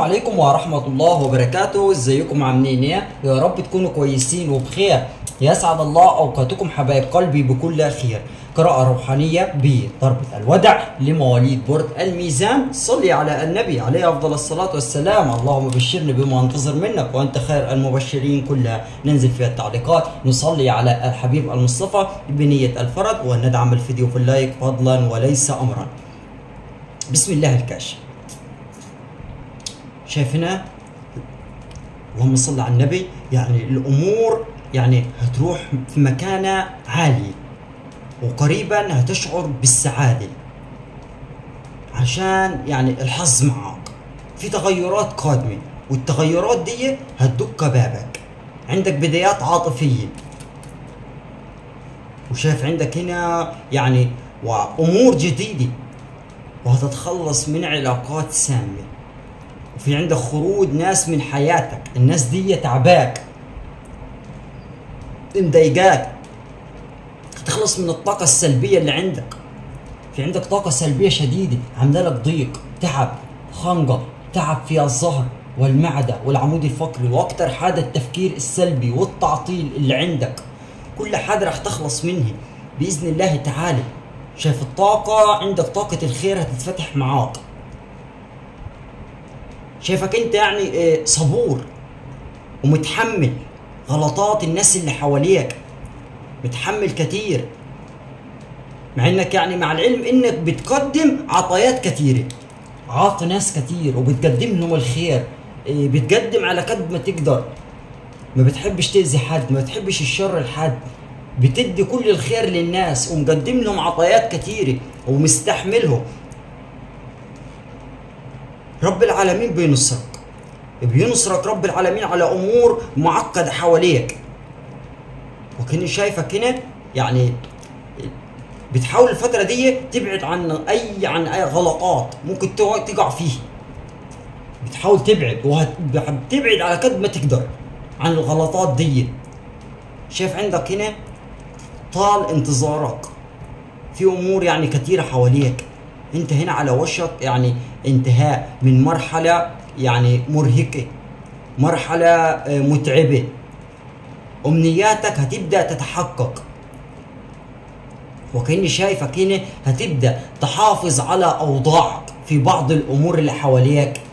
عليكم ورحمة الله وبركاته ازيكم عاملين ايه يا رب تكونوا كويسين وبخير يسعد الله اوقاتكم حبايب قلبي بكل خير قراءة روحانية بضربة الودع لمواليد برج الميزان صلي على النبي عليه افضل الصلاة والسلام اللهم بشرني بما انتظر منك وانت خير المبشرين كلها ننزل في التعليقات نصلي على الحبيب المصطفى بنية الفرد وندعم الفيديو في اللايك فضلا وليس امرا بسم الله الكاشف شايف هنا اللهم صل على النبي يعني الامور يعني هتروح في مكانه عاليه وقريبا هتشعر بالسعاده عشان يعني الحظ معك في تغيرات قادمه والتغيرات دي هتدق بابك عندك بدايات عاطفيه وشايف عندك هنا يعني وامور جديده وهتتخلص من علاقات سامه وفي عندك خروج ناس من حياتك الناس دي تعباك مضايقاك هتخلص من الطاقة السلبية اللي عندك في عندك طاقة سلبية شديدة عاملة لك ضيق تعب خنقة تعب في الظهر والمعدة والعمود الفقري واكتر حاجة التفكير السلبي والتعطيل اللي عندك كل حاجة رح تخلص منها بإذن الله تعالى شايف الطاقة عندك طاقة الخير هتتفتح معاك شايفك انت يعني اه، صبور ومتحمل غلطات الناس اللي حواليك متحمل كتير مع انك يعني مع العلم انك بتقدم عطايات كتيرة عاطي ناس كتير وبتقدم لهم الخير اه، بتقدم على قد ما تقدر ما بتحبش تأذي حد ما بتحبش الشر لحد بتدي كل الخير للناس ومقدم لهم عطايات كتيرة ومستحملهم رب العالمين بينصرك بينصرك رب العالمين على امور معقده حواليك وكاني شايفك هنا يعني بتحاول الفتره دي تبعد عن اي عن اي غلطات ممكن تقع تقع فيه بتحاول تبعد وهتبعد على قد ما تقدر عن الغلطات دي شايف عندك هنا طال انتظارك في امور يعني كثيره حواليك انت هنا على وشك يعني انتهاء من مرحله يعني مرهقه مرحله آه، متعبه امنياتك هتبدا تتحقق وكاني شايفك هنا هتبدا تحافظ على اوضاعك في بعض الامور اللي حواليك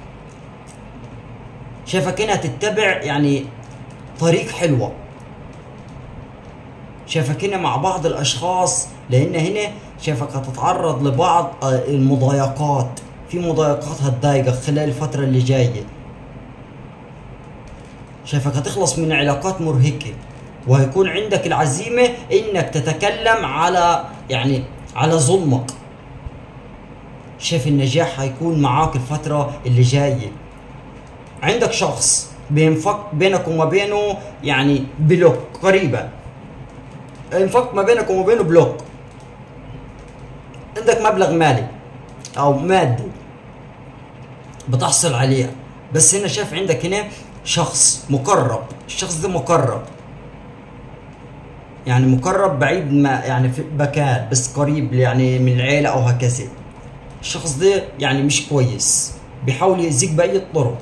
شايفك هنا هتتبع يعني طريق حلوه شايفك هنا مع بعض الاشخاص لان هنا شايفك هتتعرض لبعض آه، المضايقات في مضايقات هتضايقك خلال الفترة اللي جاية شايفك هتخلص من علاقات مرهقة وهيكون عندك العزيمة انك تتكلم على يعني على ظلمك شايف النجاح هيكون معاك الفترة اللي جاية عندك شخص بينفك بينك وما بينه يعني بلوك قريبا انفك ما بينك وما بينه بلوك عندك مبلغ مالي او مادي بتحصل عليه بس هنا شايف عندك هنا شخص مقرب الشخص ده مقرب يعني مقرب بعيد ما يعني في مكان بس قريب يعني من العيلة او هكذا الشخص ده يعني مش كويس بيحاول يأذيك بأي الطرق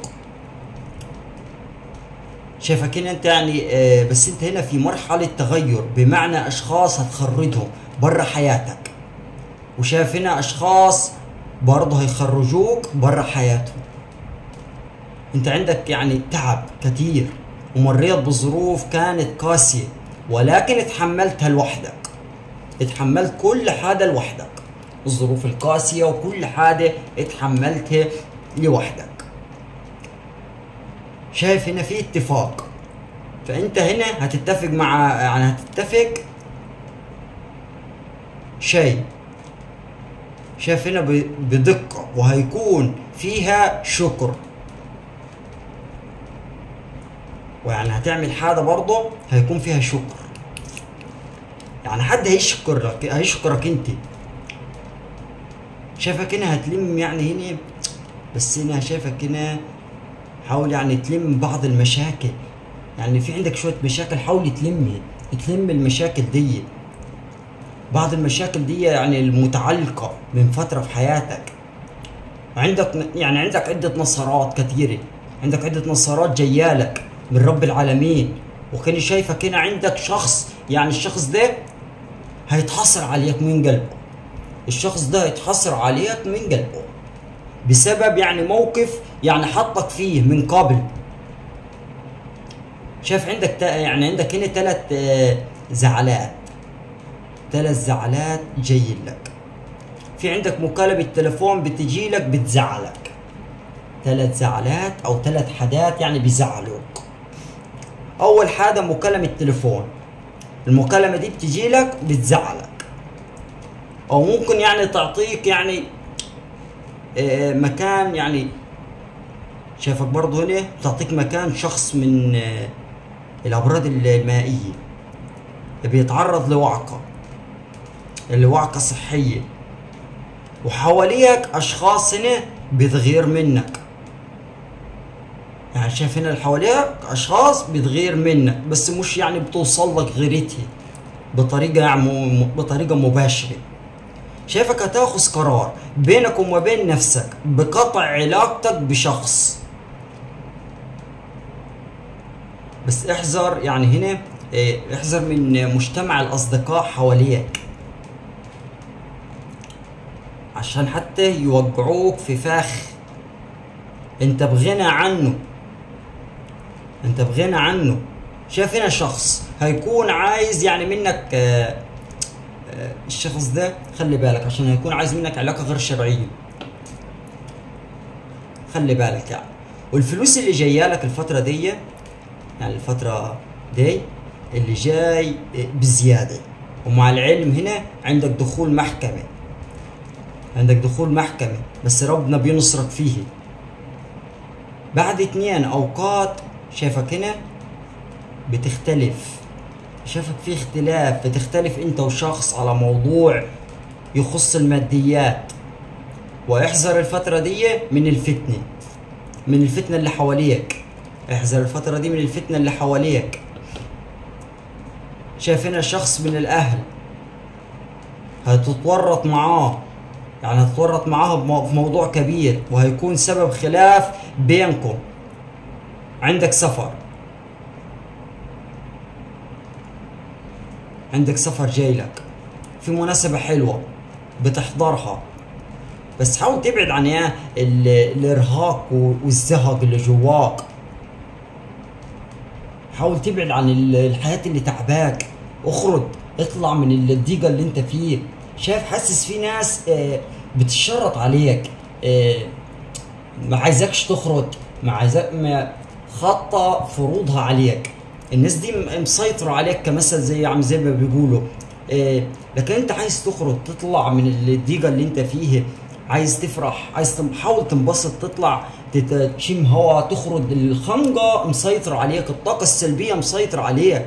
شايفك هنا انت يعني آه، بس انت هنا في مرحلة تغير بمعنى اشخاص هتخرجهم برا حياتك وشايف هنا اشخاص برضه هيخرجوك برا حياتهم انت عندك يعني تعب كتير ومريت بظروف كانت قاسية ولكن اتحملتها لوحدك اتحملت كل حاجة لوحدك الظروف القاسية وكل حاجة اتحملتها لوحدك شايف هنا في اتفاق فانت هنا هتتفق مع يعني هتتفق شيء شايف هنا ب- بدقة وهيكون فيها شكر ويعني هتعمل حاجة برضه هيكون فيها شكر يعني حد هيشكرك هيشكرك انت شايفك هنا هتلم يعني هنا بس هنا شايفك هنا حاول يعني تلم بعض المشاكل يعني في عندك شوية مشاكل حاول تلمها تلم المشاكل دي بعض المشاكل دي يعني المتعلقة من فترة في حياتك عندك يعني عندك عدة نصرات كثيرة عندك عدة نصرات جيالك من رب العالمين وكاني شايفك هنا عندك شخص يعني الشخص ده هيتحصر عليك من قلبه الشخص ده هيتحصر عليك من قلبه بسبب يعني موقف يعني حطك فيه من قبل شايف عندك تا يعني عندك هنا ثلاث زعلات ثلاث زعلات جايين لك في عندك مكالمة تليفون بتجي لك بتزعلك ثلاث زعلات او ثلاث حاجات يعني بيزعلوك اول حاجة مكالمة تليفون المكالمة دي بتجي لك بتزعلك او ممكن يعني تعطيك يعني آه، مكان يعني شايفك برضه هنا تعطيك مكان شخص من آه، الابراج المائية بيتعرض لوعكة الوعكة صحية وحواليك اشخاص هنا بتغير منك يعني شايف هنا اللي حواليك اشخاص بتغير منك بس مش يعني بتوصل لك غيرتها بطريقه يعني بطريقه مباشره شايفك هتاخذ قرار بينك وما بين نفسك بقطع علاقتك بشخص بس احذر يعني هنا إيه، احذر من مجتمع الاصدقاء حواليك عشان حتى يوقعوك في فخ انت بغنى عنه انت بغنى عنه شايف هنا شخص هيكون عايز يعني منك آه، آه، الشخص ده خلي بالك عشان هيكون عايز منك علاقه غير شرعيه خلي بالك يعني والفلوس اللي جايه لك الفتره دي يعني الفتره دي اللي جاي بزياده ومع العلم هنا عندك دخول محكمه عندك دخول محكمه بس ربنا بينصرك فيه بعد اتنين اوقات شايفك هنا بتختلف شايفك في اختلاف بتختلف انت وشخص على موضوع يخص الماديات واحذر الفترة دي من الفتنة من الفتنة اللي حواليك احذر الفترة دي من الفتنة اللي حواليك شايف هنا شخص من الأهل هتتورط معاه يعني هتتورط معاه في موضوع كبير وهيكون سبب خلاف بينكم عندك سفر عندك سفر جاي لك في مناسبة حلوة بتحضرها بس حاول تبعد عن ايه الارهاق والزهق اللي جواك حاول تبعد عن الحياة اللي تعباك اخرج اطلع من الضيقة اللي انت فيه شايف حاسس في ناس آه، بتشرط عليك آه، ما عايزكش تخرج ما عايزك ما خاطة فروضها عليك الناس دي مسيطرة عليك كمثل زي عم زي ما بيقولوا إيه لكن انت عايز تخرج تطلع من الضيقة اللي انت فيه عايز تفرح عايز تحاول تنبسط تطلع تشم هوا تخرج الخنقة مسيطرة عليك الطاقة السلبية مسيطرة عليك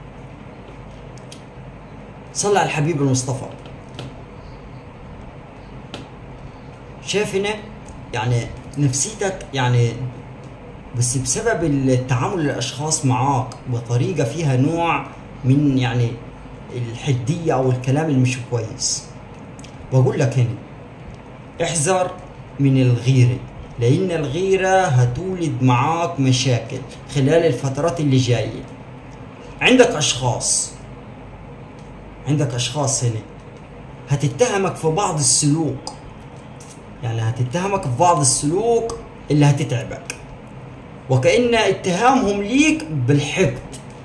صلى على الحبيب المصطفى شايف هنا يعني نفسيتك يعني بس بسبب التعامل الاشخاص معاك بطريقه فيها نوع من يعني الحديه او الكلام اللي مش كويس بقول لك هنا احذر من الغيره لان الغيره هتولد معاك مشاكل خلال الفترات اللي جايه عندك اشخاص عندك اشخاص هنا هتتهمك في بعض السلوك يعني هتتهمك في بعض السلوك اللي هتتعبك وكأن اتهامهم ليك بالحقد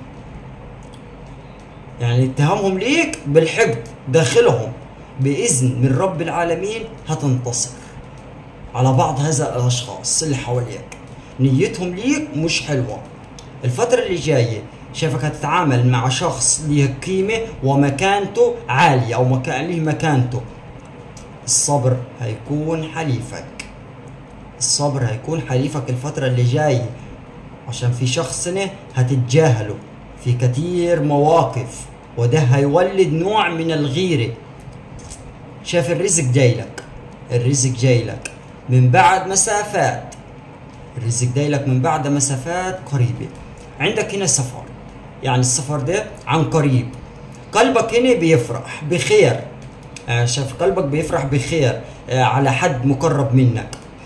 يعني اتهامهم ليك بالحقد داخلهم بإذن من رب العالمين هتنتصر على بعض هذا الأشخاص اللي حواليك نيتهم ليك مش حلوة الفترة اللي جاية شايفك هتتعامل مع شخص له قيمة ومكانته عالية أو مكان له مكانته الصبر هيكون حليفك الصبر هيكون حليفك الفترة اللي جاي عشان في شخص هنا هتتجاهله في كتير مواقف وده هيولد نوع من الغيرة شاف الرزق جايلك الرزق جايلك من بعد مسافات الرزق جايلك من بعد مسافات قريبة عندك هنا سفر يعني السفر ده عن قريب قلبك هنا بيفرح بخير آه، شاف قلبك بيفرح بخير آه، على حد مقرب منك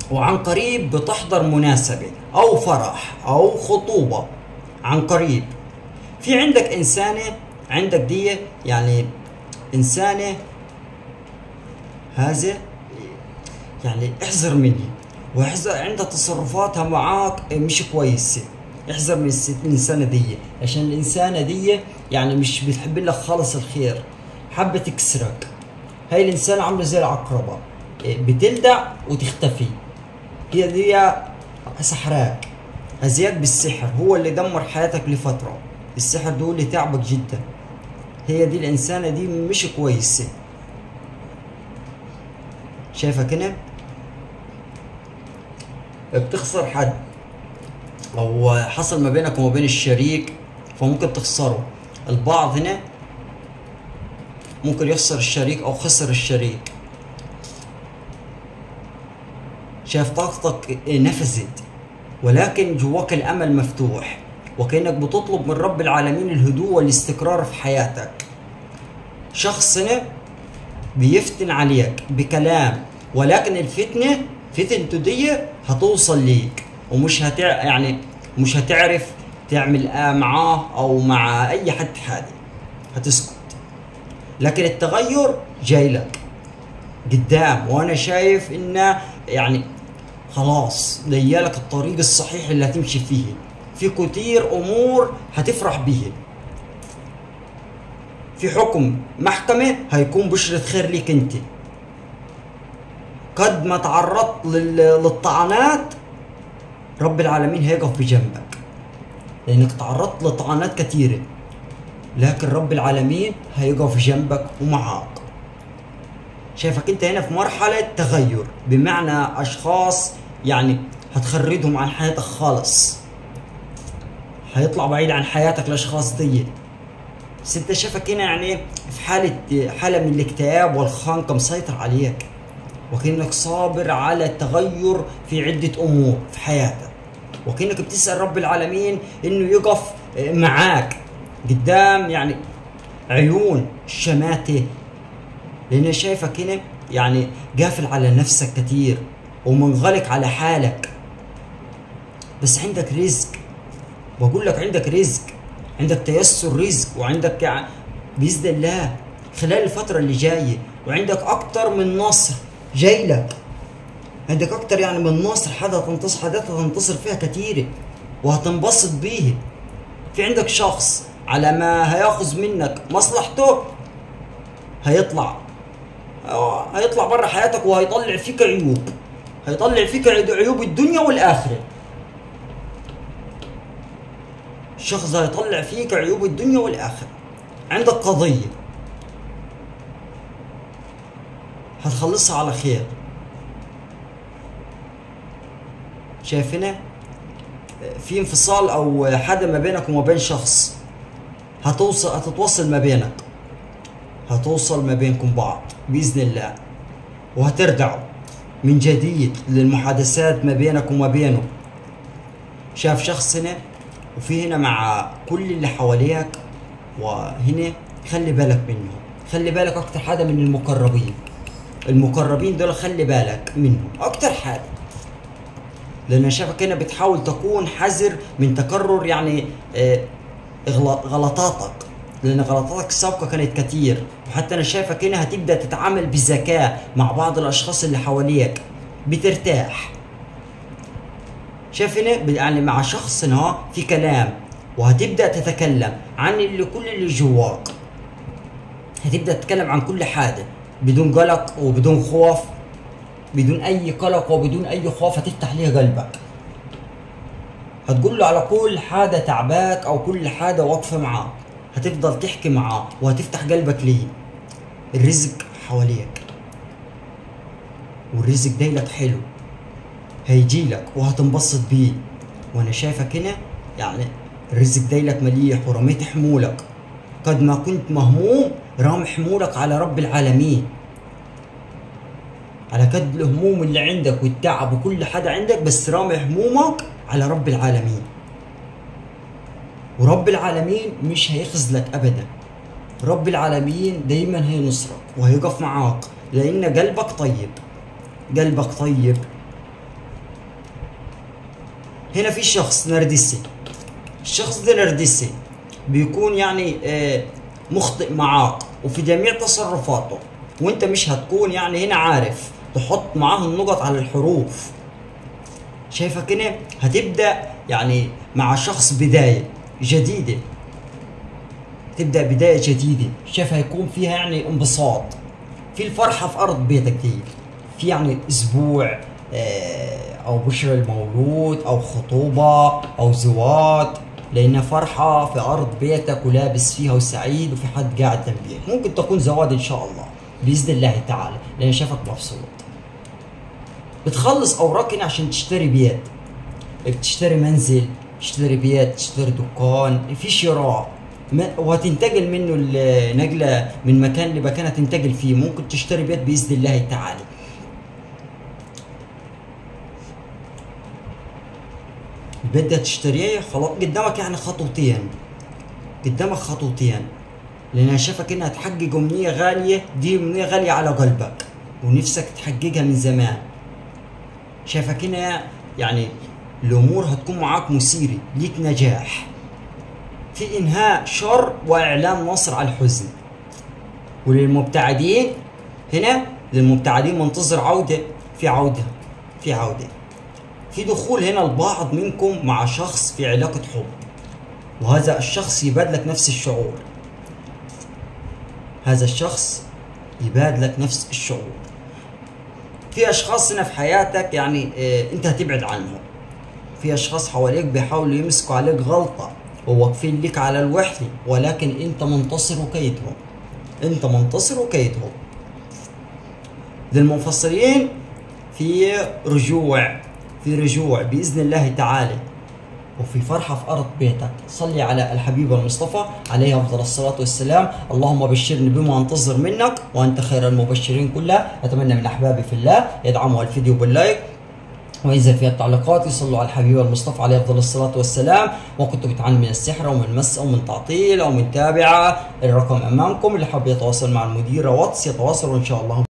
وعن قريب بتحضر مناسبة أو فرح أو خطوبة عن قريب في عندك إنسانة عندك دي يعني إنسانة هذا يعني احذر مني واحذر عندها تصرفاتها معاك مش كويسة احذر من الست- الإنسانة دي عشان الإنسانة دي يعني مش بتحب لك خالص الخير حابة تكسرك هاي الإنسانة عاملة زي العقربة إيه، بتلدع وتختفي هي دي سحراك أزياد بالسحر هو اللي دمر حياتك لفترة السحر ده هو اللي تعبك جدا هي دي الإنسانة دي مش كويسة شايفة كده بتخسر حد او حصل ما بينك وما بين الشريك فممكن تخسره البعض هنا ممكن يخسر الشريك او خسر الشريك شايف طاقتك نفذت ولكن جواك الامل مفتوح وكانك بتطلب من رب العالمين الهدوء والاستقرار في حياتك شخص هنا بيفتن عليك بكلام ولكن الفتنة فتنته دي هتوصل ليك ومش هتع يعني مش هتعرف تعمل آه معاه او مع اي حد حادي هتسكت لكن التغير جاي لك قدام وانا شايف انه يعني خلاص ليالك الطريق الصحيح اللي هتمشي فيه في كتير امور هتفرح به في حكم محكمة هيكون بشرة خير ليك انت قد ما تعرضت لل- للطعنات رب العالمين هيقف بجنبك لانك تعرضت لطعنات كثيرة لكن رب العالمين هيقف جنبك ومعاك شايفك انت هنا في مرحلة تغير بمعنى اشخاص يعني هتخردهم عن حياتك خالص هيطلع بعيد عن حياتك الاشخاص دي بس انت شايفك هنا يعني في حالة حالة من الاكتئاب والخنقة مسيطر عليك وكأنك صابر على التغير في عدة أمور في حياتك وكأنك بتسأل رب العالمين إنه يقف معاك قدام يعني عيون الشماتة لأن شايفك هنا يعني قافل على نفسك كتير ومنغلق على حالك بس عندك رزق بقول لك عندك رزق عندك تيسر رزق وعندك يعني باذن الله خلال الفتره اللي جايه وعندك اكتر من نصر جاي لك عندك اكتر يعني من نصر حدا تنتصر حاجات هتنتصر فيها كتيره وهتنبسط بيه في عندك شخص على ما هياخذ منك مصلحته هيطلع آه، هيطلع بره حياتك وهيطلع فيك عيوب هيطلع فيك عيوب الدنيا والاخره الشخص ده هيطلع فيك عيوب الدنيا والآخرة عندك قضية هتخلصها على خير شايف هنا في انفصال او حدا ما بينك وما بين شخص هتوصل هتتوصل ما بينك هتوصل ما بينكم بعض باذن الله وهترجعوا من جديد للمحادثات ما بينك وما بينه شاف شخص هنا وفي هنا مع كل اللي حواليك وهنا خلي بالك منهم خلي بالك اكتر حاجه من المقربين المقربين دول خلي بالك منهم اكتر حاجه لان أنا شايفك هنا بتحاول تكون حذر من تكرر يعني آه، إغلا- غلطاتك لان غلطاتك السابقه كانت كتير وحتى انا شايفك هنا هتبدا تتعامل بذكاء مع بعض الاشخاص اللي حواليك بترتاح شايف هنا يعني مع شخص هنا في كلام وهتبدا تتكلم عن اللي كل اللي جواك هتبدا تتكلم عن كل حاجه بدون قلق وبدون خوف بدون اي قلق وبدون اي خوف هتفتح ليه قلبك هتقول له على كل حاجه تعباك او كل حاجه واقفه معاك هتفضل تحكي معاه وهتفتح قلبك ليه الرزق حواليك والرزق دايلك حلو هيجي لك وهتنبسط بيه وانا شايفك هنا يعني الرزق دايلك مليح ورميت حمولك قد ما كنت مهموم رامي حمولك على رب العالمين على قد الهموم اللي عندك والتعب وكل حاجة عندك بس رامي همومك على رب العالمين ورب العالمين مش هيخذلك ابدا رب العالمين دايما هينصرك وهيقف معاك لان قلبك طيب قلبك طيب هنا في شخص نرجسي الشخص ده نرجسي بيكون يعني آه، مخطئ معاك وفي جميع تصرفاته وانت مش هتكون يعني هنا عارف تحط معاه النقط على الحروف شايفة كده هتبدأ يعني مع شخص بداية جديدة تبدأ بداية جديدة شايف هيكون فيها يعني انبساط في الفرحة في أرض بيتك دي في يعني أسبوع آه، أو بشر المولود أو خطوبة أو زواج لأنها فرحة في أرض بيتك ولابس فيها وسعيد وفي حد قاعد جنبيك ممكن تكون زواج إن شاء الله بإذن الله تعالى لأن شافك مبسوط بتخلص أوراق هنا عشان تشتري بيت بتشتري منزل تشتري بيت تشتري دكان في شراء ما- وهتنتقل منه النقلة من مكان لمكان هتنتقل فيه ممكن تشتري بيت بإذن الله تعالى البيت ده تشتريه خلاص قدامك يعني خطوتين قدامك خطوتين لان انا شايفك انها تحقق امنيه غاليه دي امنيه غاليه على قلبك ونفسك تحققها من زمان شايفك هنا يعني الامور هتكون معاك مثيره ليك نجاح في انهاء شر واعلان نصر على الحزن وللمبتعدين هنا للمبتعدين منتظر عوده في عوده في عوده في دخول هنا البعض منكم مع شخص في علاقة حب وهذا الشخص يبادلك نفس الشعور هذا الشخص يبادلك نفس الشعور في اشخاص هنا في حياتك يعني اه انت هتبعد عنهم في اشخاص حواليك بيحاولوا يمسكوا عليك غلطة وواقفين لك على الوحدة ولكن انت منتصر كيدهم انت منتصر كيدهم للمنفصلين في رجوع في رجوع باذن الله تعالى وفي فرحه في ارض بيتك صلي على الحبيب المصطفى عليه افضل الصلاه والسلام اللهم بشرني بما انتظر منك وانت خير المبشرين كلها اتمنى من احبابي في الله يدعموا الفيديو باللايك وإذا في التعليقات يصلوا على الحبيب المصطفى عليه أفضل الصلاة والسلام وكنت بتعاني من السحر أو من مس أو من تعطيل أو من تابعة الرقم أمامكم اللي حاب يتواصل مع المديرة واتس يتواصلوا إن شاء الله